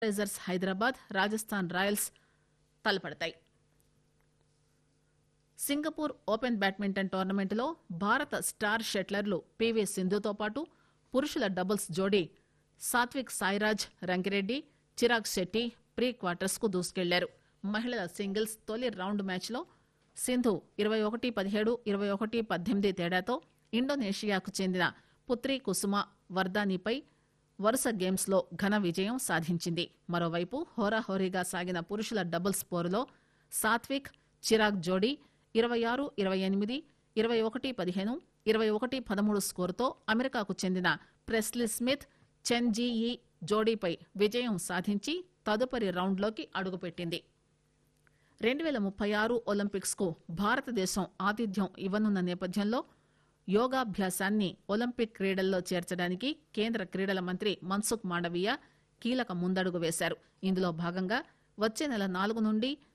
Risers Hyderabad Rajasthan Royals తలపడతాయి Singapore open badminton టోర్నమెంట్లో భారత స్టార్ షట్లర్లు పీవీ సింధుతో పాటు పురుషుల డబుల్స్ జోడీ సాత్విక్ సాయిరాజ్ రంకిరెడ్డి చిరాగ్ శెట్టి ప్రీ క్వార్టర్స్ కు దూసుకెళ్లారు మహిళల సింగిల్స్ తొలి రౌండ్ మ్యాచ్లో సింధు ఇరవై ఒకటి పదిహేడు ఇరవై ఒకటి పద్దెనిమిది తేడాతో ఇండోనేషియాకు చెందిన పుత్రి కుసుమ వర్దానిపై వరుస గేమ్స్ లో ఘన విజయం సాధించింది మరోవైపు హోరాహోరీగా సాగిన పురుషుల డబుల్స్ పోరులో సాత్విక్ చిరాగ్ జోడీ ఇరవై ఆరు ఇరవై ఎనిమిది ఇరవై ఒకటి పదిహేను ఇరవై ఒకటి పదమూడు స్కోరుతో అమెరికాకు చెందిన ప్రెస్లీ స్మిత్ చెన్ జీఈ జోడీపై విజయం సాధించి తదుపరి రౌండ్లోకి అడుగుపెట్టింది రెండు వేల ముప్పై ఆరు ఒలింపిక్స్ కు భారతదేశం ఆతిథ్యం ఇవ్వనున్న నేపథ్యంలో యోగాభ్యాసాన్ని ఒలింపిక్ క్రీడల్లో చేర్చడానికి కేంద్ర క్రీడల మంత్రి మన్సుఖ్ మాండవీయ కీలక ముందడుగు వేశారు ఇందులో భాగంగా వచ్చే నెల నాలుగు నుండి